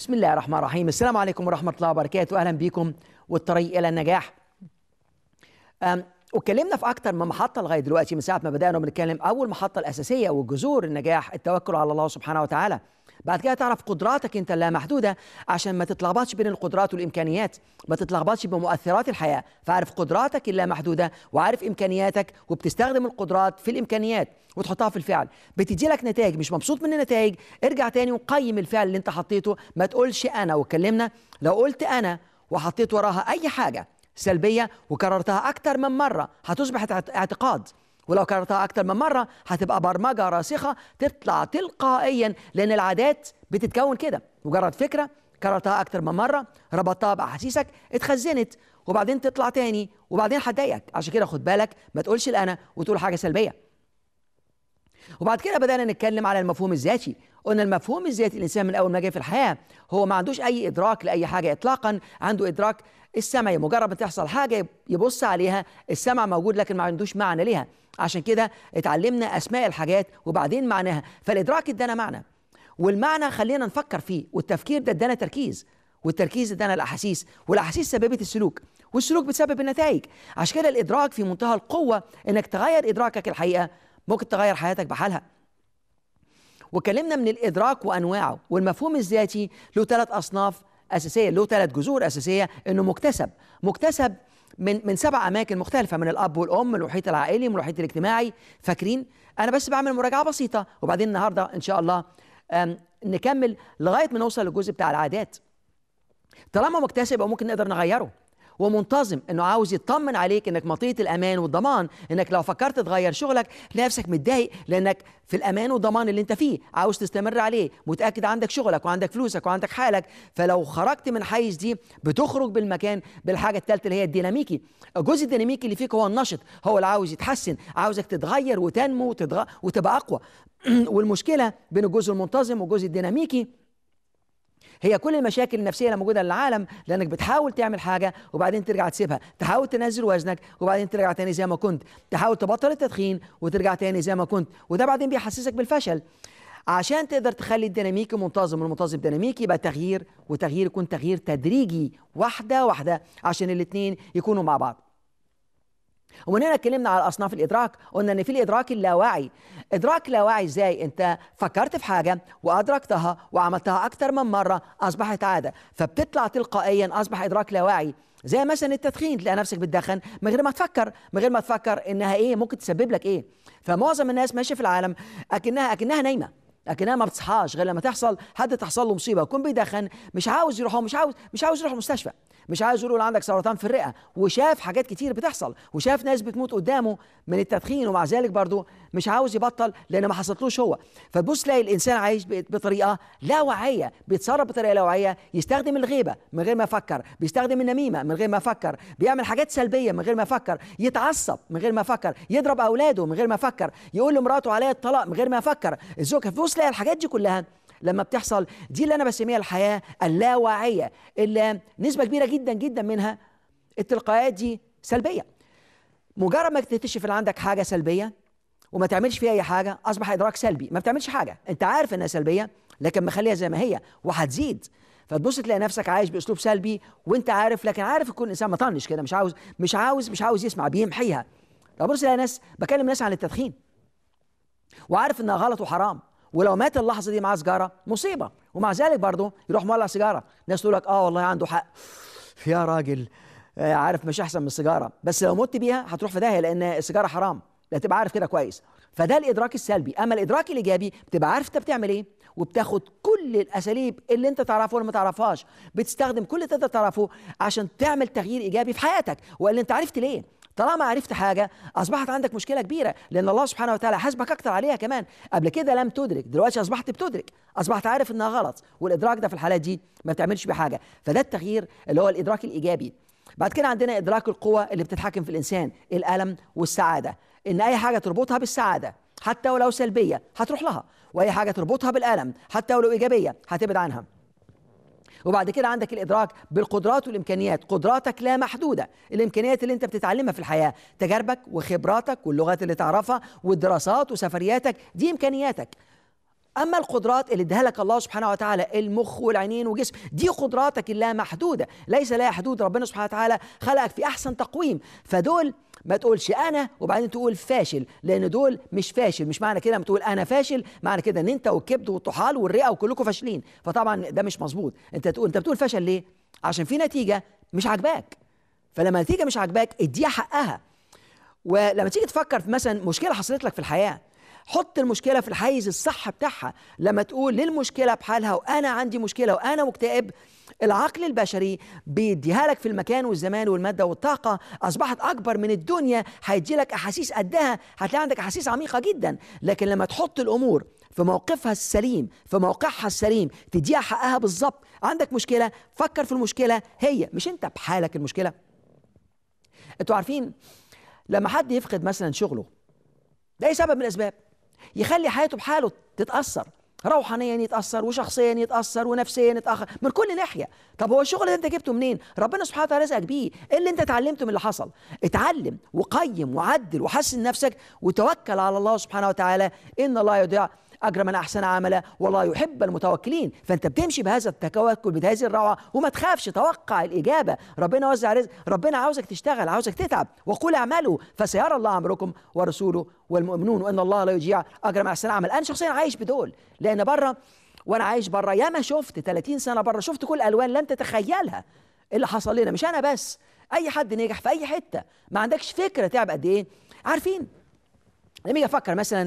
بسم الله الرحمن الرحيم السلام عليكم ورحمة الله وبركاته أهلا بكم والطريق إلى النجاح أم، واتكلمنا في أكتر من محطة لغاية دلوقتي من ساعة ما بدأنا بنتكلم أول محطة الأساسية وجذور النجاح التوكل على الله سبحانه وتعالى بعد كده تعرف قدراتك انت اللامحدوده عشان ما تتلخبطش بين القدرات والامكانيات ما تتلخبطش بمؤثرات الحياه فعارف قدراتك اللامحدوده وعارف امكانياتك وبتستخدم القدرات في الامكانيات وتحطها في الفعل بتدي لك نتائج مش مبسوط من النتائج ارجع تاني وقيم الفعل اللي انت حطيته ما تقولش انا واتكلمنا لو قلت انا وحطيت وراها اي حاجه سلبيه وكررتها اكتر من مره هتصبح اعت- اعتقاد ولو كررتها أكتر من مرة هتبقى برمجة راسخة تطلع تلقائيا لأن العادات بتتكون كده مجرد فكرة كررتها أكتر من مرة ربطتها بأحاسيسك اتخزنت وبعدين تطلع تاني وبعدين هتضايقك عشان كده خد بالك ما تقولش الأنا وتقول حاجة سلبية وبعد كده بدأنا نتكلم على المفهوم الذاتي قلنا المفهوم الذاتي الإنسان من أول ما جه في الحياة هو ما عندوش أي إدراك لأي حاجة إطلاقا عنده إدراك السمعي مجرد ما تحصل حاجة يبص عليها السمع موجود لكن ما عندوش معنى ليها عشان كده اتعلمنا أسماء الحاجات وبعدين معناها فالإدراك ادانا معنى والمعنى خلينا نفكر فيه والتفكير ده ادانا تركيز والتركيز ادانا الأحاسيس والأحاسيس سببت السلوك والسلوك بتسبب النتائج عشان كده الإدراك في منتهى القوة إنك تغير إدراكك الحقيقة ممكن تغير حياتك بحالها وكلمنا من الادراك وانواعه والمفهوم الذاتي له ثلاث اصناف اساسيه له ثلاث جذور اساسيه انه مكتسب مكتسب من من سبع اماكن مختلفه من الاب والام من المحيط العائلي من المحيط الاجتماعي فاكرين انا بس بعمل مراجعه بسيطه وبعدين النهارده ان شاء الله أم، نكمل لغايه ما نوصل للجزء بتاع العادات طالما مكتسب يبقى ممكن نقدر نغيره ومنتظم انه عاوز يطمن عليك انك مطيه الامان والضمان انك لو فكرت تغير شغلك تلاقي نفسك متضايق لانك في الامان والضمان اللي انت فيه عاوز تستمر عليه متاكد عندك شغلك وعندك فلوسك وعندك حالك فلو خرجت من حيز دي بتخرج بالمكان بالحاجه الثالثه اللي هي الديناميكي الجزء الديناميكي اللي فيك هو النشط هو اللي عاوز يتحسن عاوزك تتغير وتنمو وتتغ... وتبقى اقوى والمشكله بين الجزء المنتظم والجزء الديناميكي هي كل المشاكل النفسيه اللي موجوده للعالم لانك بتحاول تعمل حاجه وبعدين ترجع تسيبها تحاول تنزل وزنك وبعدين ترجع تاني زي ما كنت تحاول تبطل التدخين وترجع تاني زي ما كنت وده بعدين بيحسسك بالفشل عشان تقدر تخلي الديناميكي منتظم والمنتظم ديناميكي يبقى تغيير وتغيير يكون تغيير تدريجي واحده واحده عشان الاثنين يكونوا مع بعض ومن هنا اتكلمنا على اصناف الادراك قلنا ان في الادراك اللاواعي ادراك لاواعي ازاي انت فكرت في حاجه وادركتها وعملتها اكتر من مره اصبحت عاده فبتطلع تلقائيا اصبح ادراك لاواعي زي مثلا التدخين تلاقي نفسك بتدخن من غير ما تفكر من غير ما تفكر انها ايه ممكن تسبب لك ايه فمعظم الناس ماشيه في العالم اكنها اكنها نايمه اكنها ما بتصحاش غير لما تحصل حد تحصل له مصيبه يكون بيدخن مش عاوز يروح هو مش عاوز مش عاوز يروح المستشفى مش عاوز يقول له عندك سرطان في الرئه وشاف حاجات كتير بتحصل وشاف ناس بتموت قدامه من التدخين ومع ذلك برضه مش عاوز يبطل لان ما حصلتلوش هو فتبص تلاقي الانسان عايش ب- بطريقه لا واعيه بيتصرف بطريقه لا واعيه يستخدم الغيبه من غير ما يفكر بيستخدم النميمه من غير ما يفكر بيعمل حاجات سلبيه من غير ما يفكر يتعصب من غير ما يفكر يضرب اولاده من غير ما يفكر يقول لمراته عليا الطلاق من غير ما يفكر الزوجه تبص تلاقي الحاجات دي كلها لما بتحصل دي اللي انا بسميها الحياه اللاواعيه اللي نسبه كبيره جدا جدا منها التلقائيات دي سلبيه مجرد ما تكتشف ان عندك حاجه سلبيه وما تعملش فيها اي حاجه اصبح ادراك سلبي ما بتعملش حاجه انت عارف انها سلبيه لكن مخليها زي ما هي وهتزيد فتبص تلاقي نفسك عايش باسلوب سلبي وانت عارف لكن عارف يكون الانسان مطنش كده مش عاوز مش عاوز مش عاوز يسمع بيمحيها ببص تلاقي ناس بكلم ناس عن التدخين وعارف انها غلط وحرام ولو مات اللحظه دي معاه سيجاره مصيبه ومع ذلك برضه يروح مولع سيجاره ناس تقول لك اه والله عنده حق يا راجل آه، عارف مش احسن من السيجاره بس لو مت بيها هتروح في داهيه لان السيجاره حرام لا تبقى عارف كده كويس فده الادراك السلبي اما الادراك الايجابي بتبقى عارف انت بتعمل ايه وبتاخد كل الاساليب اللي انت تعرفها ولا ما تعرفهاش بتستخدم كل اللي تقدر تعرفه عشان تعمل تغيير ايجابي في حياتك والا انت عرفت ليه طالما عرفت حاجة أصبحت عندك مشكلة كبيرة لأن الله سبحانه وتعالى حاسبك أكتر عليها كمان قبل كده لم تدرك دلوقتي أصبحت بتدرك أصبحت عارف إنها غلط والإدراك ده في الحالات دي ما بتعملش بحاجة فده التغيير اللي هو الإدراك الإيجابي بعد كده عندنا إدراك القوة اللي بتتحكم في الإنسان الألم والسعادة إن أي حاجة تربطها بالسعادة حتى ولو سلبية هتروح لها وأي حاجة تربطها بالألم حتى ولو إيجابية هتبعد عنها وبعد كده عندك الادراك بالقدرات والامكانيات قدراتك لا محدوده الامكانيات اللي انت بتتعلمها في الحياه تجاربك وخبراتك واللغات اللي تعرفها والدراسات وسفرياتك دي امكانياتك اما القدرات اللي اداها لك الله سبحانه وتعالى المخ والعينين والجسم دي قدراتك اللامحدوده ليس لها حدود ربنا سبحانه وتعالى خلقك في احسن تقويم فدول ما تقولش انا وبعدين تقول فاشل لان دول مش فاشل مش معنى كده لما تقول انا فاشل معنى كده ان انت والكبد والطحال والرئه وكلكم فاشلين فطبعا ده مش مظبوط انت تقول انت بتقول فشل ليه عشان في نتيجه مش عاجباك فلما النتيجه مش عاجباك اديها حقها ولما تيجي تفكر في مثلا مشكله حصلت لك في الحياه حط المشكله في الحيز الصح بتاعها لما تقول للمشكله بحالها وانا عندي مشكله وانا مكتئب العقل البشري بيديها لك في المكان والزمان والماده والطاقه اصبحت اكبر من الدنيا هيدي لك احاسيس قدها هتلاقي عندك احاسيس عميقه جدا لكن لما تحط الامور في موقفها السليم في موقعها السليم تديها حقها بالظبط عندك مشكله فكر في المشكله هي مش انت بحالك المشكله انتوا عارفين لما حد يفقد مثلا شغله ده اي سبب من الاسباب يخلي حياته بحاله تتاثر روحانيا يتاثر وشخصيا يتاثر ونفسيا يتاخر من كل ناحيه طب هو الشغل ده انت جبته منين ربنا سبحانه وتعالى رزقك بيه ايه اللي انت اتعلمته من اللي حصل اتعلم وقيم وعدل وحسن نفسك وتوكل على الله سبحانه وتعالى ان الله يضيع اجر من احسن عملا والله يحب المتوكلين فانت بتمشي بهذا التوكل بهذه الروعه وما تخافش توقع الاجابه ربنا وزع رزق ربنا عاوزك تشتغل عاوزك تتعب وقول اعملوا فسيرى الله امركم ورسوله والمؤمنون وان الله لا يضيع اجر من احسن عمل انا شخصيا عايش بدول لان بره وانا عايش بره ياما شفت 30 سنه بره شفت كل الالوان لن تتخيلها اللي حصل لنا مش انا بس اي حد نجح في اي حته ما عندكش فكره تعب قد ايه عارفين لما اجي افكر مثلا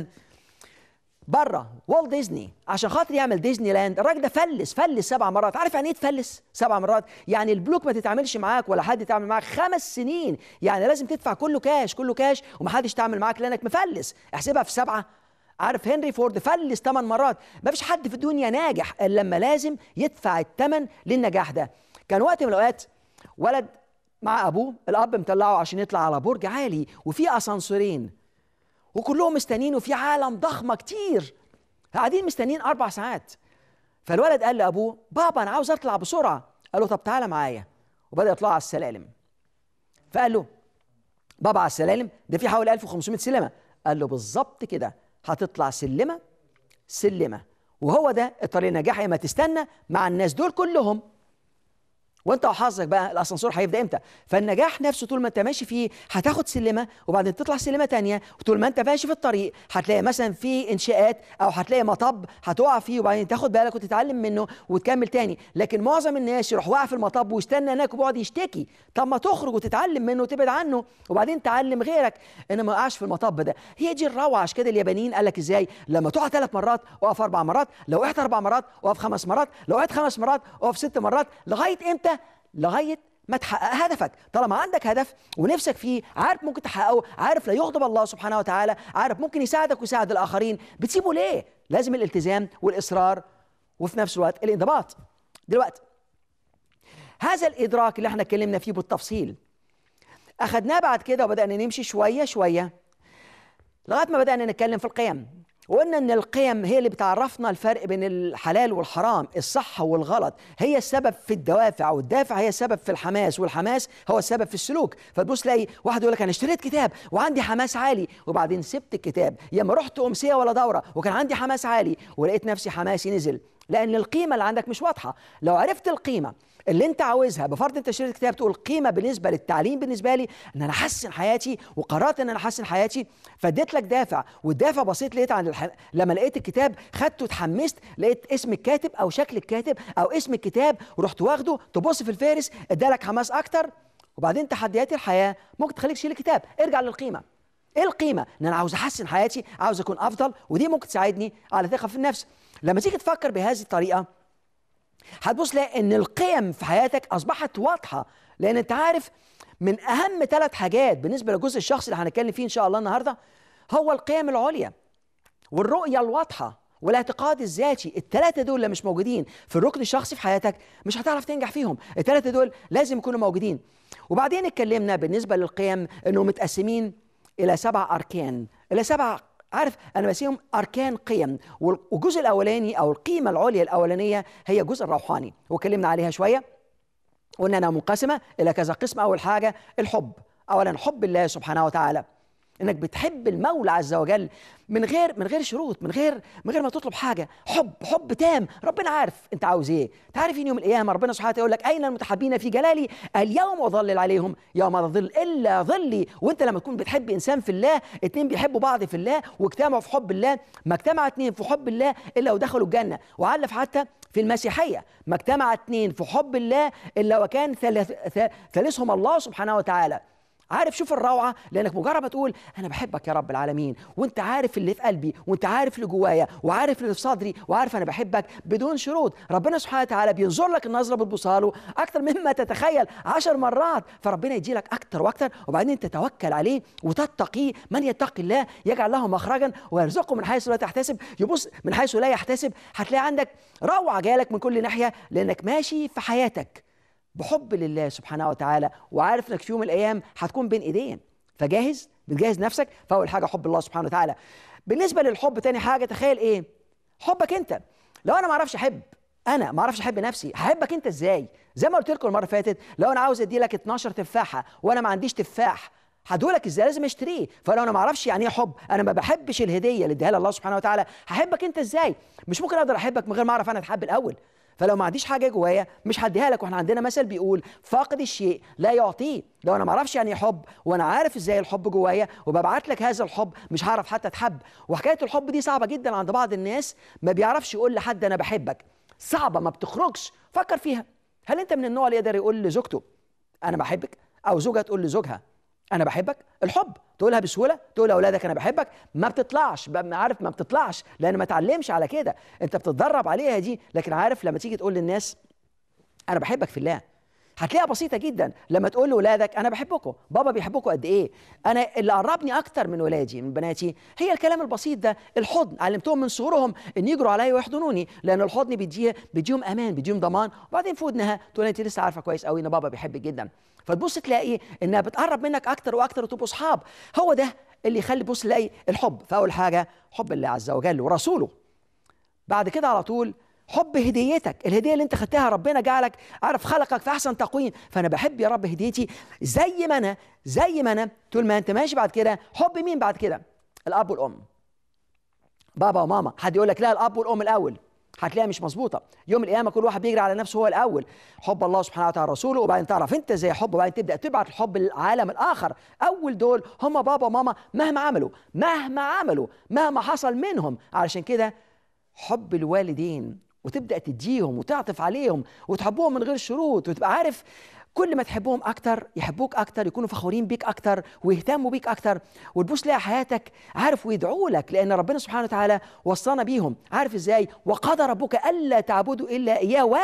بره والت ديزني عشان خاطر يعمل ديزني لاند الراجل ده فلس فلس سبع مرات عارف يعني ايه تفلس سبع مرات يعني البلوك ما تتعاملش معاك ولا حد يتعامل معاك خمس سنين يعني لازم تدفع كله كاش كله كاش ومحدش يتعامل معاك لانك مفلس احسبها في سبعه عارف هنري فورد فلس ثمان مرات ما فيش حد في الدنيا ناجح الا لما لازم يدفع الثمن للنجاح ده كان وقت من الاوقات ولد مع ابوه الاب مطلعه عشان يطلع على برج عالي وفي اسانسورين وكلهم مستنيين وفي عالم ضخمه كتير قاعدين مستنيين اربع ساعات فالولد قال لابوه بابا انا عاوز اطلع بسرعه قال له طب تعالى معايا وبدا يطلع على السلالم فقال له بابا على السلالم ده في حوالي 1500 سلمه قال له بالظبط كده هتطلع سلمه سلمه وهو ده الطريق النجاح اما تستنى مع الناس دول كلهم وانت وحظك بقى الاسانسور هيبدا امتى فالنجاح نفسه طول ما انت ماشي فيه هتاخد سلمه وبعدين تطلع سلمه تانية وطول ما انت ماشي في الطريق هتلاقي مثلا في انشاءات او هتلاقي مطب هتقع فيه وبعدين تاخد بالك وتتعلم منه وتكمل تاني لكن معظم الناس يروح واقع في المطب ويستنى هناك ويقعد يشتكي طب ما تخرج وتتعلم منه وتبعد عنه وبعدين تعلم غيرك ان ما يقعش في المطب ده هي دي الروعه عشان كده اليابانيين قال لك ازاي لما تقع ثلاث مرات اقف اربع مرات لو وقعت اربع مرات اقف خمس مرات لو وقعت خمس مرات اقف ست مرات لغايه امتى لغايه ما تحقق هدفك طالما عندك هدف ونفسك فيه عارف ممكن تحققه عارف لا يغضب الله سبحانه وتعالى عارف ممكن يساعدك ويساعد الاخرين بتسيبه ليه لازم الالتزام والاصرار وفي نفس الوقت الانضباط دلوقتي هذا الادراك اللي احنا اتكلمنا فيه بالتفصيل اخذناه بعد كده وبدانا نمشي شويه شويه لغايه ما بدانا نتكلم في القيم وقلنا ان القيم هي اللي بتعرفنا الفرق بين الحلال والحرام الصح والغلط هي السبب في الدوافع والدافع هي السبب في الحماس والحماس هو السبب في السلوك فتبص تلاقي واحد يقول لك انا اشتريت كتاب وعندي حماس عالي وبعدين سبت الكتاب يا اما رحت امسيه ولا دوره وكان عندي حماس عالي ولقيت نفسي حماسي نزل لان القيمه اللي عندك مش واضحه لو عرفت القيمه اللي انت عاوزها بفرض انت اشتريت كتاب تقول قيمه بالنسبه للتعليم بالنسبه لي ان انا احسن حياتي وقررت ان انا احسن حياتي فاديت لك دافع والدافع بسيط لقيت عن الح... لما لقيت الكتاب خدته اتحمست لقيت اسم الكاتب او شكل الكاتب او اسم الكتاب ورحت واخده تبص في الفارس ادالك حماس اكتر وبعدين تحديات الحياه ممكن تخليك تشيل الكتاب ارجع للقيمه ايه القيمه ان انا عاوز احسن حياتي عاوز اكون افضل ودي ممكن تساعدني على ثقه في النفس لما تيجي تفكر بهذه الطريقه هتبص تلاقي ان القيم في حياتك اصبحت واضحه لان انت عارف من اهم ثلاث حاجات بالنسبه للجزء الشخصي اللي هنتكلم فيه ان شاء الله النهارده هو القيم العليا والرؤيه الواضحه والاعتقاد الذاتي الثلاثه دول اللي مش موجودين في الركن الشخصي في حياتك مش هتعرف تنجح فيهم الثلاثه دول لازم يكونوا موجودين وبعدين اتكلمنا بالنسبه للقيم انهم متقسمين الى سبع اركان الى سبع عارف انا بسيهم اركان قيم والجزء الاولاني او القيمه العليا الاولانيه هي الجزء الروحاني وكلمنا عليها شويه قلنا انها منقسمه الى كذا قسم اول حاجه الحب اولا حب الله سبحانه وتعالى انك بتحب المولى عز وجل من غير من غير شروط من غير من غير ما تطلب حاجه حب حب تام ربنا عارف انت عاوز ايه انت عارف ان يوم القيامه ربنا سبحانه وتعالى يقول لك اين المتحبين في جلالي اليوم اظلل عليهم يوم لا ظل الا ظلي وانت لما تكون بتحب انسان في الله اتنين بيحبوا بعض في الله واجتمعوا في حب الله ما اجتمع اتنين في حب الله الا ودخلوا الجنه وعلف حتى في المسيحيه ما اجتمع اتنين في حب الله الا وكان ثالث ثالثهم الله سبحانه وتعالى عارف شوف الروعه لانك مجرد ما تقول انا بحبك يا رب العالمين وانت عارف اللي في قلبي وانت عارف اللي جوايا وعارف اللي في صدري وعارف انا بحبك بدون شروط ربنا سبحانه وتعالى بينظر لك النظره بتبصها له اكتر مما تتخيل عشر مرات فربنا يدي لك اكتر واكتر وبعدين تتوكل عليه وتتقيه من يتقي الله يجعل له مخرجا ويرزقه من حيث لا تحتسب يبص من حيث لا يحتسب هتلاقي عندك روعه جالك من كل ناحيه لانك ماشي في حياتك بحب لله سبحانه وتعالى وعارف انك في يوم من الايام هتكون بين ايدين فجاهز بتجهز نفسك فاول حاجه حب الله سبحانه وتعالى بالنسبه للحب تاني حاجه تخيل ايه حبك انت لو انا ما اعرفش احب انا ما اعرفش احب نفسي هحبك انت ازاي زي ما قلت لكم المره اللي فاتت لو انا عاوز ادي لك 12 تفاحه وانا ما عنديش تفاح هدولك ازاي لازم اشتريه فلو انا ما اعرفش يعني ايه حب انا ما بحبش الهديه اللي اديها الله سبحانه وتعالى هحبك انت ازاي مش ممكن اقدر احبك من غير ما اعرف انا اتحب الاول فلو ما عنديش حاجه جوايا مش هديها لك واحنا عندنا مثل بيقول فاقد الشيء لا يعطيه لو انا ما اعرفش يعني حب وانا عارف ازاي الحب جوايا وببعت لك هذا الحب مش هعرف حتى اتحب وحكايه الحب دي صعبه جدا عند بعض الناس ما بيعرفش يقول لحد انا بحبك صعبه ما بتخرجش فكر فيها هل انت من النوع اللي يقدر يقول لزوجته انا بحبك او زوجها تقول لزوجها انا بحبك الحب تقولها بسهوله تقول لاولادك انا بحبك ما بتطلعش عارف ما بتطلعش لان ما تعلمش على كده انت بتتدرب عليها دي لكن عارف لما تيجي تقول للناس انا بحبك في الله هتلاقيها بسيطة جدا لما تقول لأولادك أنا بحبكم بابا بيحبكم قد إيه أنا اللي قربني أكتر من ولادي من بناتي هي الكلام البسيط ده الحضن علمتهم من صغرهم إن يجروا عليا ويحضنوني لأن الحضن بيديه بيديهم أمان بيديهم ضمان وبعدين في ودنها تقول أنت لسه عارفة كويس قوي إن بابا بيحبك جدا فتبص تلاقي إنها بتقرب منك أكتر وأكتر وتبقوا أصحاب هو ده اللي يخلي بص تلاقي الحب فأول حاجة حب الله عز وجل ورسوله بعد كده على طول حب هديتك الهديه اللي انت خدتها ربنا جعلك عارف خلقك في احسن تقويم فانا بحب يا رب هديتي زي ما انا زي ما انا طول ما انت ماشي بعد كده حب مين بعد كده الاب والام بابا وماما حد يقول لك لا الاب والام الاول هتلاقيها مش مظبوطه يوم القيامه كل واحد بيجري على نفسه هو الاول حب الله سبحانه وتعالى رسوله وبعدين تعرف انت زي حب وبعدين تبدا تبعت الحب للعالم الاخر اول دول هم بابا وماما مهما عملوا مهما عملوا مهما حصل منهم علشان كده حب الوالدين وتبدا تديهم وتعطف عليهم وتحبهم من غير شروط وتبقى عارف كل ما تحبهم اكتر يحبوك اكتر يكونوا فخورين بيك اكتر ويهتموا بيك اكتر وتبص تلاقي حياتك عارف ويدعوا لك لان ربنا سبحانه وتعالى وصانا بيهم عارف ازاي وقضى ربك الا تعبدوا الا اياه و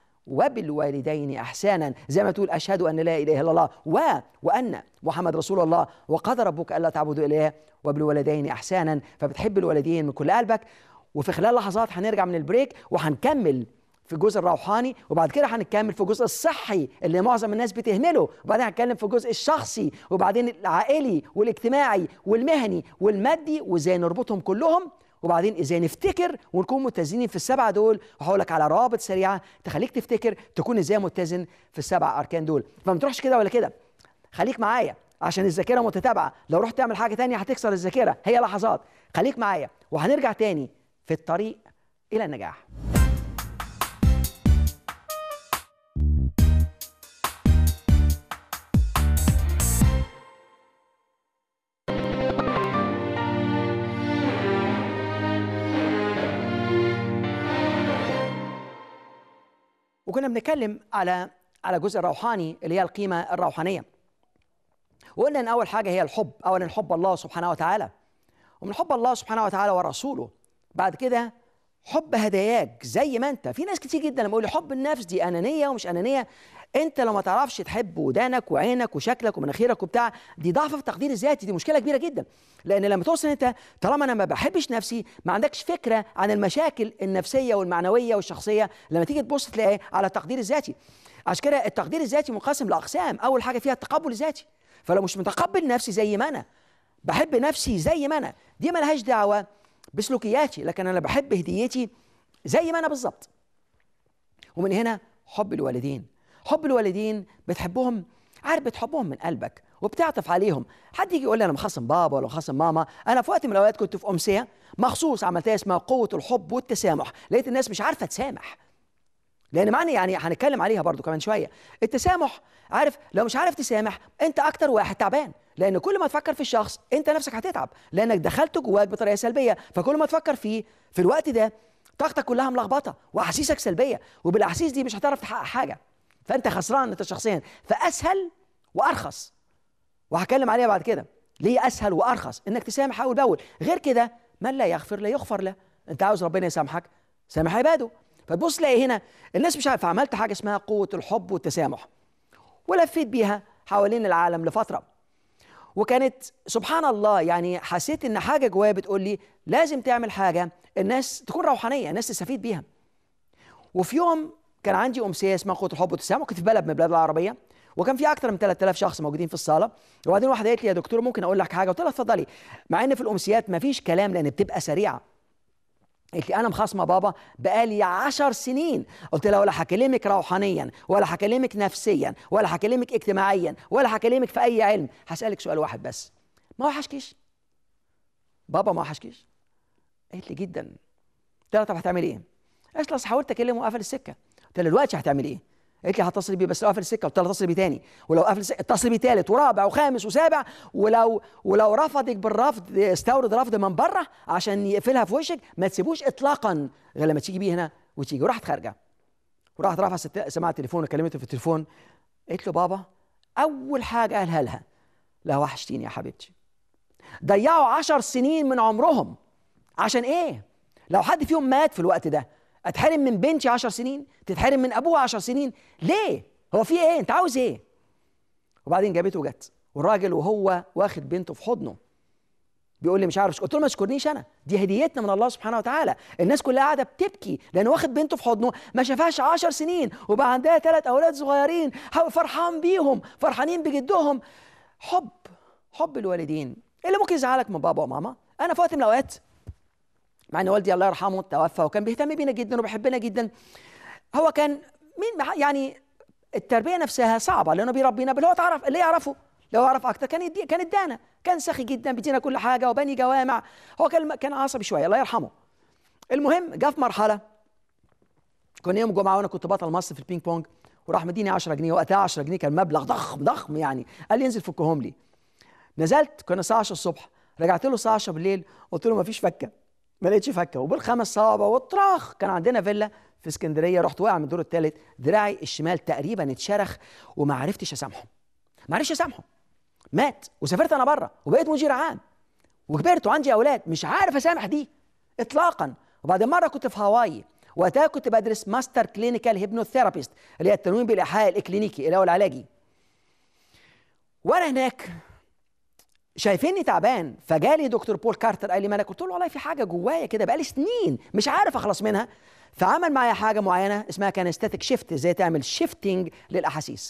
وبالوالدين احسانا زي ما تقول اشهد ان لا اله الا الله و وان محمد رسول الله وقضى ربك الا تعبدوا الا وبالوالدين احسانا فبتحب الوالدين من كل قلبك وفي خلال لحظات هنرجع من البريك وهنكمل في الجزء الروحاني وبعد كده هنكمل في الجزء الصحي اللي معظم الناس بتهمله وبعدين هنتكلم في الجزء الشخصي وبعدين العائلي والاجتماعي والمهني والمادي وازاي نربطهم كلهم وبعدين ازاي نفتكر ونكون متزنين في السبعه دول وهقول لك على روابط سريعه تخليك تفتكر تكون ازاي متزن في السبع اركان دول فما تروحش كده ولا كده خليك معايا عشان الذاكره متتابعه لو رحت تعمل حاجه تانية هتكسر الذاكره هي لحظات خليك معايا وهنرجع تاني في الطريق الى النجاح وكنا بنتكلم على على الجزء الروحاني اللي هي القيمه الروحانيه وقلنا ان اول حاجه هي الحب اولا حب الله سبحانه وتعالى ومن حب الله سبحانه وتعالى ورسوله بعد كده حب هداياك زي ما انت في ناس كتير جدا لما يقول حب النفس دي انانيه ومش انانيه انت لو ما تعرفش تحب ودانك وعينك وشكلك ومناخيرك وبتاع دي ضعف في التقدير الذاتي دي مشكله كبيره جدا لان لما توصل انت طالما انا ما بحبش نفسي ما عندكش فكره عن المشاكل النفسيه والمعنويه والشخصيه لما تيجي تبص تلاقي على التقدير الذاتي عشان كده التقدير الذاتي منقسم لاقسام اول حاجه فيها التقبل الذاتي فلو مش متقبل نفسي زي ما انا بحب نفسي زي ما انا دي ملهاش دعوه بسلوكياتي لكن انا بحب هديتي زي ما انا بالظبط ومن هنا حب الوالدين حب الوالدين بتحبهم عارف بتحبهم من قلبك وبتعطف عليهم حد يجي يقول لي انا مخصم بابا ولا مخصم ماما انا في وقت من الاوقات كنت في امسيه مخصوص عملتها اسمها قوه الحب والتسامح لقيت الناس مش عارفه تسامح لان معنى يعني هنتكلم عليها برضو كمان شويه التسامح عارف لو مش عارف تسامح انت اكتر واحد تعبان لان كل ما تفكر في الشخص انت نفسك هتتعب لانك دخلته جواك بطريقه سلبيه فكل ما تفكر فيه في الوقت ده طاقتك كلها ملخبطه واحاسيسك سلبيه وبالاحاسيس دي مش هتعرف تحقق حاجه فانت خسران انت شخصيا فاسهل وارخص وهتكلم عليها بعد كده ليه اسهل وارخص انك تسامح اول باول غير كده من لا يغفر لا يغفر له انت عاوز ربنا يسامحك سامح عباده فتبص تلاقي هنا الناس مش عارفه عملت حاجه اسمها قوه الحب والتسامح ولفيت بيها حوالين العالم لفتره وكانت سبحان الله يعني حسيت ان حاجه جوايا بتقول لي لازم تعمل حاجه الناس تكون روحانيه الناس تستفيد بيها وفي يوم كان عندي امسيه اسمها قوه الحب والتسامح كنت في بلد من البلاد العربيه وكان في اكثر من 3000 شخص موجودين في الصاله وبعدين واحده قالت لي يا دكتور ممكن اقول لك حاجه قلت لها اتفضلي مع ان في الامسيات ما فيش كلام لان بتبقى سريعه قالت لي انا مخاصمه بابا بقالي عشر سنين قلت لها ولا هكلمك روحانيا ولا هكلمك نفسيا ولا هكلمك اجتماعيا ولا هكلمك في اي علم هسالك سؤال واحد بس ما وحشكيش بابا ما وحشكيش قالت لي جدا قلت لها طب هتعملي ايه قالت لي حاولت اكلمه وقفل السكه قلت لها دلوقتي هتعملي ايه قالت لي هتصل بيه بس لو قفل السكه قلت لها اتصل بيه تاني ولو قفل السكه اتصل بيه تالت ورابع وخامس وسابع ولو ولو رفضك بالرفض استورد رفض من بره عشان يقفلها في وشك ما تسيبوش اطلاقا غير لما تيجي بيه هنا وتيجي وراحت خارجه وراحت رافعه سماعه التليفون وكلمته في التليفون قالت له بابا اول حاجه قالها لها لا وحشتيني يا حبيبتي ضيعوا عشر سنين من عمرهم عشان ايه لو حد فيهم مات في الوقت ده اتحرم من بنتي عشر سنين تتحرم من ابوها عشر سنين ليه هو في ايه انت عاوز ايه وبعدين جابته وجت والراجل وهو واخد بنته في حضنه بيقول لي مش عارف قلت له ما تشكرنيش انا دي هديتنا من الله سبحانه وتعالى الناس كلها قاعده بتبكي لانه واخد بنته في حضنه ما شافهاش عشر سنين وبقى عندها ثلاث اولاد صغيرين فرحان بيهم فرحانين بجدهم حب حب الوالدين ايه اللي ممكن يزعلك من بابا وماما انا في وقت من الاوقات مع ان والدي الله يرحمه توفى وكان بيهتم بينا جدا وبيحبنا جدا هو كان مين يعني التربيه نفسها صعبه لانه بيربينا باللي هو تعرف اللي يعرفه لو يعرف اكتر كان يدي كان ادانا كان سخي جدا بيدينا كل حاجه وبني جوامع هو كان كان عصبي شويه الله يرحمه المهم جه في مرحله كنا يوم الجمعه وانا كنت بطل مصر في البينج بونج وراح مديني 10 جنيه وقتها 10 جنيه كان مبلغ ضخم ضخم يعني قال لي انزل فكهم لي نزلت كنا الساعه 10 الصبح رجعت له الساعه 10 بالليل قلت له ما فيش فكه ما لقيتش فكه وبالخمس صوابع والطراخ كان عندنا فيلا في اسكندريه رحت واقع من الدور الثالث دراعي الشمال تقريبا اتشرخ وما عرفتش اسامحه ما عرفتش اسامحه مات وسافرت انا بره وبقيت مدير عام وكبرت وعندي اولاد مش عارف اسامح دي اطلاقا وبعدين مره كنت في هاواي وقتها كنت بدرس ماستر كلينيكال هيبنوثيرابيست اللي هي التنويم بالايحاء الاكلينيكي اللي هو العلاجي وانا هناك شايفيني تعبان فجالي دكتور بول كارتر قال لي مالك قلت له والله في حاجه جوايا كده بقالي سنين مش عارف اخلص منها فعمل معايا حاجه معينه اسمها كانستاتيك شيفت ازاي تعمل شيفتنج للاحاسيس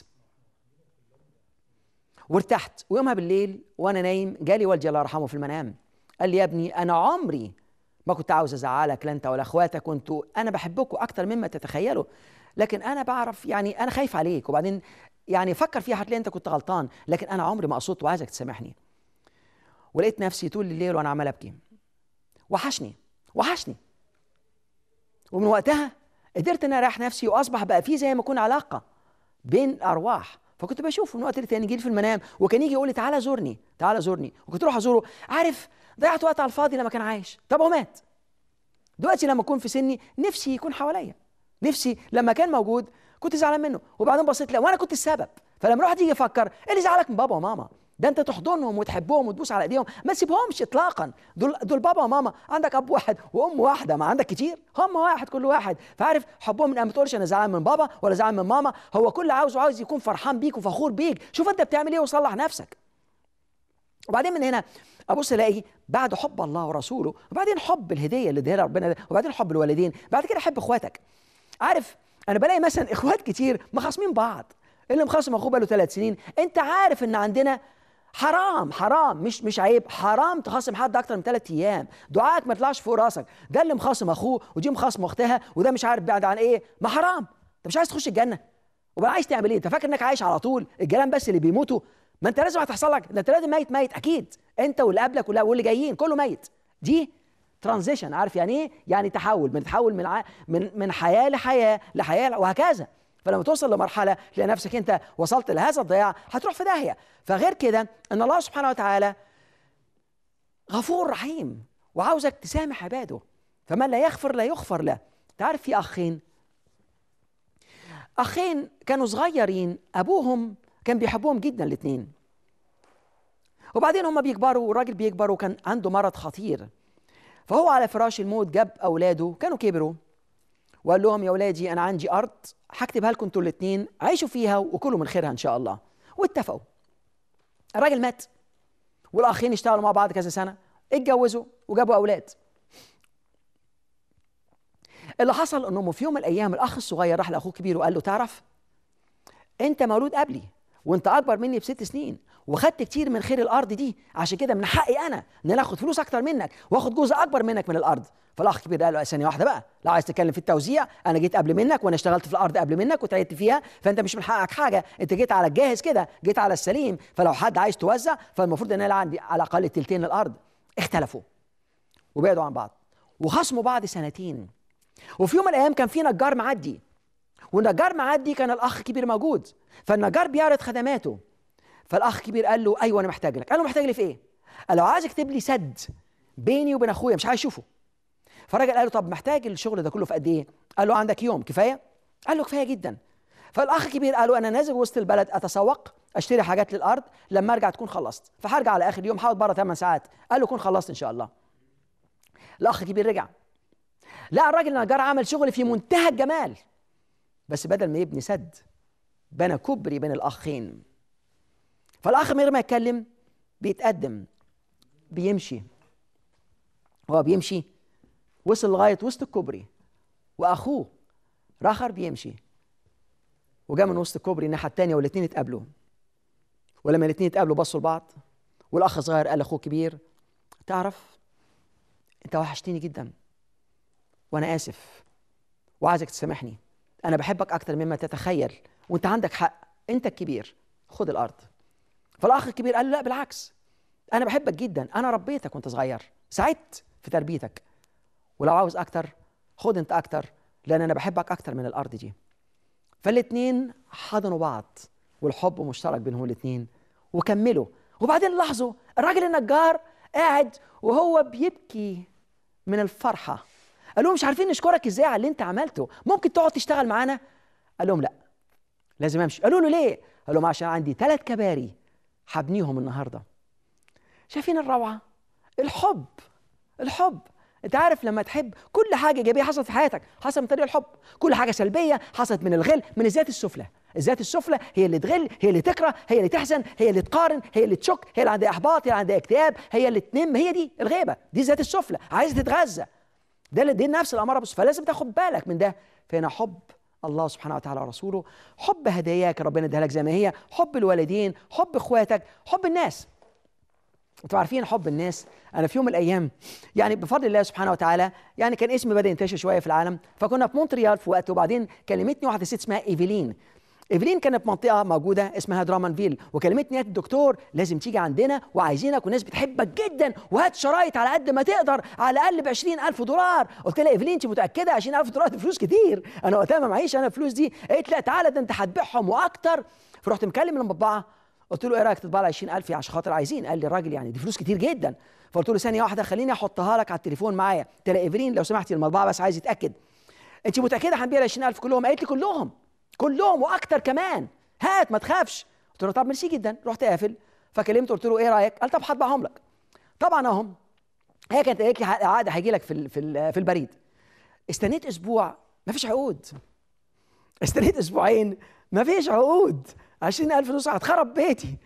وارتحت ويومها بالليل وانا نايم جالي والدي الله يرحمه في المنام قال لي يا ابني انا عمري ما كنت عاوز ازعلك لا انت ولا اخواتك كنتوا انا بحبكم اكتر مما تتخيلوا لكن انا بعرف يعني انا خايف عليك وبعدين يعني فكر فيها هتلاقي انت كنت غلطان لكن انا عمري ما قصدت وعايزك تسامحني ولقيت نفسي طول الليل وانا عمال ابكي وحشني وحشني ومن وقتها قدرت ان اريح نفسي واصبح بقى في زي ما يكون علاقه بين الارواح فكنت بشوفه من وقت للتاني يجي في المنام وكان يجي يقول لي تعالى زورني تعالى زورني وكنت اروح ازوره عارف ضيعت وقت على الفاضي لما كان عايش طب هو مات دلوقتي لما اكون في سني نفسي يكون حواليا نفسي لما كان موجود كنت زعلان منه وبعدين بصيت لا وانا كنت السبب فلما الواحد يجي يفكر ايه اللي زعلك من بابا وماما ده انت تحضنهم وتحبهم وتبوس على ايديهم ما تسيبهمش اطلاقا دول دول بابا وماما عندك اب واحد وام واحده ما عندك كتير هم واحد كل واحد فعارف حبهم من ما تقولش انا زعلان من بابا ولا زعلان من ماما هو كل عاوز عاوز يكون فرحان بيك وفخور بيك شوف انت بتعمل ايه وصلح نفسك وبعدين من هنا ابص الاقي بعد حب الله ورسوله وبعدين حب الهديه اللي اديها ربنا ده وبعدين حب الوالدين بعد كده حب اخواتك عارف انا بلاقي مثلا اخوات كتير مخاصمين بعض اللي مخاصم اخوه بقاله ثلاث سنين انت عارف ان عندنا حرام حرام مش مش عيب حرام تخاصم حد اكتر من ثلاث ايام دعائك ما يطلعش فوق راسك ده اللي مخاصم اخوه ودي مخاصم اختها وده مش عارف بعد عن ايه ما حرام انت مش عايز تخش الجنه وبقى عايز تعمل ايه انت فاكر انك عايش على طول الجيران بس اللي بيموتوا ما انت لازم هتحصل لك ده انت لازم ميت ميت اكيد انت واللي قبلك واللي جايين كله ميت دي ترانزيشن عارف يعني ايه يعني تحول من تحول من ع... من من حياه لحياه لحياه وهكذا فلما توصل لمرحله تلاقي نفسك انت وصلت لهذا الضياع هتروح في داهيه فغير كده ان الله سبحانه وتعالى غفور رحيم وعاوزك تسامح عباده فمن لا يغفر لا يغفر له تعرف في اخين اخين كانوا صغيرين ابوهم كان بيحبهم جدا الاثنين وبعدين هم بيكبروا والراجل بيكبر وكان عنده مرض خطير فهو على فراش الموت جاب اولاده كانوا كبروا وقال لهم يا اولادي انا عندي ارض هكتبها لكم انتوا الاثنين عيشوا فيها وكلوا من خيرها ان شاء الله واتفقوا الراجل مات والاخين اشتغلوا مع بعض كذا سنه اتجوزوا وجابوا اولاد اللي حصل انهم في يوم من الايام الاخ الصغير راح لاخوه الكبير وقال له تعرف انت مولود قبلي وانت اكبر مني بست سنين وخدت كتير من خير الارض دي عشان كده من حقي انا ان انا اخد فلوس اكتر منك واخد جزء اكبر منك من الارض فالاخ الكبير قال له ثانيه واحده بقى لو عايز تتكلم في التوزيع انا جيت قبل منك وانا اشتغلت في الارض قبل منك وتعبت فيها فانت مش من حقك حاجه انت جيت على الجاهز كده جيت على السليم فلو حد عايز توزع فالمفروض ان انا عندي على الاقل تلتين الارض اختلفوا وبعدوا عن بعض وخصموا بعض سنتين وفي يوم من الايام كان في نجار معدي والنجار معدي كان الاخ الكبير موجود فالنجار بيعرض خدماته فالاخ الكبير قال له ايوه انا محتاج لك قال له محتاج لي في ايه قال له عايز اكتب لي سد بيني وبين اخويا مش عايز اشوفه فالراجل قال له طب محتاج الشغل ده كله في قد ايه قال له عندك يوم كفايه قال له كفايه جدا فالاخ الكبير قال له انا نازل وسط البلد اتسوق اشتري حاجات للارض لما ارجع تكون خلصت فهرجع على اخر يوم هقعد بره 8 ساعات قال له كون خلصت ان شاء الله الاخ الكبير رجع لا الراجل النجار عمل شغل في منتهى الجمال بس بدل ما يبني سد بنى كوبري بين الاخين فالاخ من غير ما يتكلم بيتقدم بيمشي هو بيمشي وصل لغايه وسط الكوبري واخوه راخر بيمشي وجا من وسط الكوبري الناحيه الثانيه والاثنين اتقابلوا ولما الاثنين اتقابلوا بصوا لبعض والاخ الصغير قال لاخوه الكبير تعرف انت وحشتني جدا وانا اسف وعايزك تسامحني انا بحبك اكتر مما تتخيل وانت عندك حق انت الكبير خد الارض فالاخ الكبير قال له لا بالعكس انا بحبك جدا انا ربيتك وانت صغير ساعدت في تربيتك ولو عاوز اكتر خد انت اكتر لان انا بحبك اكتر من الارض دي فالاتنين حضنوا بعض والحب مشترك بينهم الاتنين وكملوا وبعدين لاحظوا الراجل النجار قاعد وهو بيبكي من الفرحه قال لهم مش عارفين نشكرك ازاي على اللي انت عملته ممكن تقعد تشتغل معانا قال لهم لا لازم امشي قالوا له ليه قال لهم عشان عندي ثلاث كباري هبنيهم النهارده شايفين الروعه الحب الحب انت عارف لما تحب كل حاجه ايجابيه حصلت في حياتك حصلت من طريق الحب كل حاجه سلبيه حصلت من الغل من الذات السفلى الذات السفلى هي اللي تغل هي اللي تكره هي اللي تحزن هي اللي تقارن هي اللي تشك هي اللي عندها احباط هي اللي عندها اكتئاب هي اللي تنم هي دي الغيبه دي الذات السفلى عايزه تتغذى ده اللي دي النفس الاماره بس فلازم تاخد بالك من ده فهنا حب الله سبحانه وتعالى ورسوله حب هداياك ربنا اديها لك زي ما هي حب الوالدين حب اخواتك حب الناس انتوا عارفين حب الناس انا في يوم من الايام يعني بفضل الله سبحانه وتعالى يعني كان اسمي بدا ينتشر شويه في العالم فكنا في مونتريال في وقت وبعدين كلمتني واحده ست اسمها ايفلين ايفلين كانت في منطقه موجوده اسمها درامانفيل وكلمتني يا الدكتور لازم تيجي عندنا وعايزينك والناس بتحبك جدا وهات شرايط على قد ما تقدر على الاقل ب 20000 دولار قلت لها ايفلين انت متاكده 20000 دولار دي فلوس كتير انا وقتها ما معيش انا الفلوس دي قالت لا تعالى ده انت هتبيعهم واكتر فرحت مكلم المطبعه قلت له ايه رايك تطبع لي 20000 عشان خاطر عايزين قال لي الراجل يعني دي فلوس كتير جدا فقلت له ثانيه واحده خليني احطها لك على التليفون معايا قلت لها ايفلين لو سمحتي المطبعه بس عايز يتاكد انت متاكده هنبيع ال 20000 كلهم قالت لي كلهم كلهم واكتر كمان هات ما تخافش قلت له طب ميرسي جدا رحت قافل فكلمته قلت له ايه رايك قال طب هطبعهم لك طبعا اهم هي كانت قالت لي عقد هيجي لك في في في البريد استنيت اسبوع ما فيش عقود استنيت اسبوعين ما فيش عقود 20000 فلوس هتخرب بيتي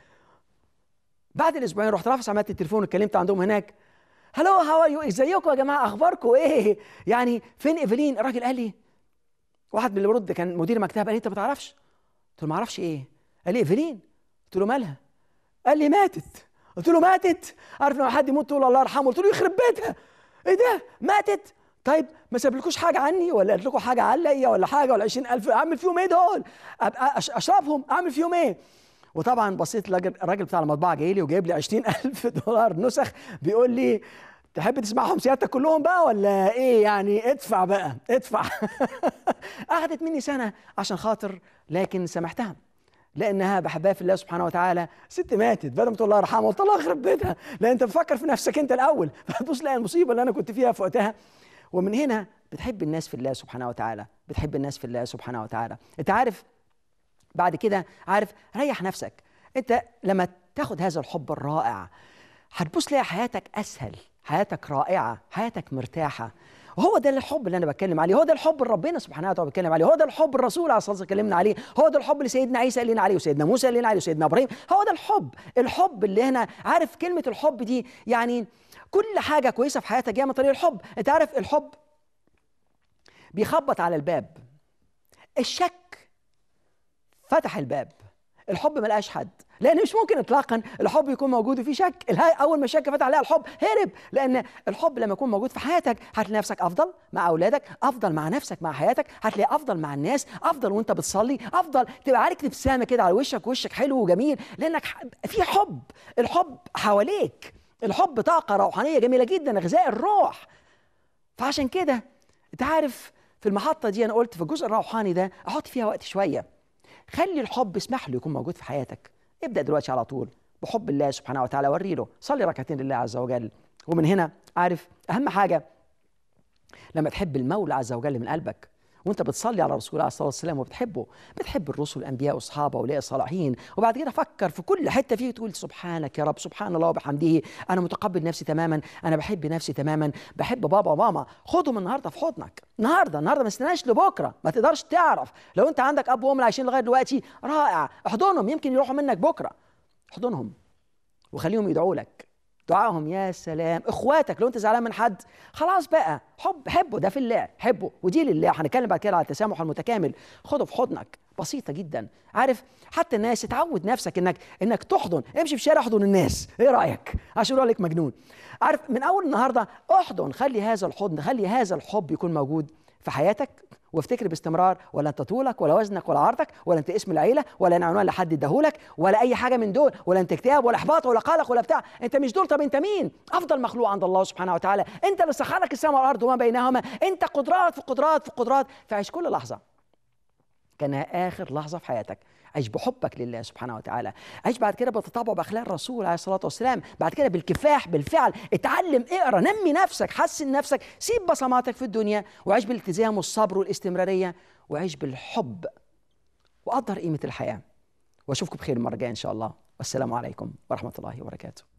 بعد الاسبوعين رحت رافع عملت التليفون واتكلمت عندهم هناك هلو هاو ار يو ازيكم يا جماعه اخباركم ايه يعني فين ايفلين الراجل قال لي واحد من اللي برد كان مدير مكتب قال لي انت ما تعرفش قلت له ما اعرفش ايه قال لي ايفلين قلت له مالها قال لي ماتت قلت له ماتت عارف لما حد يموت تقول الله يرحمه قلت له يخرب بيتها ايه ده ماتت طيب ما سابلكوش حاجه عني ولا قالت لكم حاجه عليا ولا حاجه ولا 20000 اعمل فيهم ايه دول ابقى اشربهم اعمل فيهم ايه وطبعا بصيت الراجل الراجل بتاع المطبعه جاي لي وجايب لي 20000 دولار نسخ بيقول لي تحب تسمعهم سيادتك كلهم بقى ولا ايه يعني ادفع بقى ادفع اخذت مني سنه عشان خاطر لكن سامحتها لانها بحبها في الله سبحانه وتعالى ست ماتت بدل ما تقول الله يرحمها قلت الله يخرب بيتها لان انت بتفكر في نفسك انت الاول فتبص لا المصيبه اللي انا كنت فيها في وقتها ومن هنا بتحب الناس في الله سبحانه وتعالى بتحب الناس في الله سبحانه وتعالى انت عارف بعد كده عارف ريح نفسك انت لما تاخد هذا الحب الرائع هتبص تلاقي حياتك اسهل حياتك رائعه حياتك مرتاحه وهو ده الحب اللي انا بتكلم عليه هو ده الحب اللي ربنا سبحانه وتعالى بيتكلم عليه هو ده الحب الرسول عليه الصلاه والسلام اتكلمنا عليه هو ده الحب اللي سيدنا عيسى قال لنا عليه وسيدنا موسى قال لنا عليه وسيدنا ابراهيم هو ده الحب الحب اللي هنا عارف كلمه الحب دي يعني كل حاجه كويسه في حياتك جايه من طريق الحب انت عارف الحب بيخبط على الباب الشك فتح الباب الحب ما لقاش حد لان مش ممكن اطلاقا الحب يكون موجود وفي شك الهي اول ما الشك فتح عليها الحب هرب لان الحب لما يكون موجود في حياتك هتلاقي نفسك افضل مع اولادك افضل مع نفسك مع حياتك هتلاقي افضل مع الناس افضل وانت بتصلي افضل تبقى عليك ابتسامه كده على وشك وشك حلو وجميل لانك في حب الحب حواليك الحب طاقه روحانيه جميله جدا غذاء الروح فعشان كده انت عارف في المحطه دي انا قلت في الجزء الروحاني ده احط فيها وقت شويه خلي الحب اسمح له يكون موجود في حياتك ابدا دلوقتي على طول بحب الله سبحانه وتعالى وري له صلي ركعتين لله عز وجل ومن هنا عارف اهم حاجه لما تحب المولى عز وجل من قلبك وانت بتصلي على رسول الله صلى الله عليه وسلم وبتحبه بتحب الرسل الانبياء واصحابه واولياء الصالحين وبعد كده فكر في كل حته فيه تقول سبحانك يا رب سبحان الله وبحمده انا متقبل نفسي تماما انا بحب نفسي تماما بحب بابا وماما خدهم النهارده في حضنك النهارده النهارده ما تستناش لبكره ما تقدرش تعرف لو انت عندك اب وام عايشين لغايه دلوقتي رائع احضنهم يمكن يروحوا منك بكره احضنهم وخليهم يدعوا لك دعائهم يا سلام اخواتك لو انت زعلان من حد خلاص بقى حب حبه ده في الله حبه ودي لله هنتكلم بعد كده على التسامح المتكامل خده في حضنك بسيطة جدا عارف حتى الناس اتعود نفسك انك انك تحضن امشي في الشارع احضن الناس ايه رايك عشان يقول عليك مجنون عارف من اول النهارده احضن خلي هذا الحضن خلي هذا الحب يكون موجود في حياتك وافتكر باستمرار ولا انت طولك ولا وزنك ولا عرضك ولا انت اسم العيله ولا ان عنوان لحد اداهولك ولا اي حاجه من دول ولا انت اكتئاب ولا احباط ولا قلق ولا بتاع انت مش دول طب انت مين افضل مخلوق عند الله سبحانه وتعالى انت اللي سخرك السماء والارض وما بينهما انت قدرات في قدرات في قدرات فعيش كل لحظه كانها اخر لحظه في حياتك عيش بحبك لله سبحانه وتعالى عيش بعد كده بتطبع باخلاق الرسول عليه الصلاه والسلام بعد كده بالكفاح بالفعل اتعلم اقرا نمي نفسك حسن نفسك سيب بصماتك في الدنيا وعيش بالالتزام والصبر والاستمراريه وعيش بالحب وقدر قيمه الحياه واشوفكم بخير المره الجايه ان شاء الله والسلام عليكم ورحمه الله وبركاته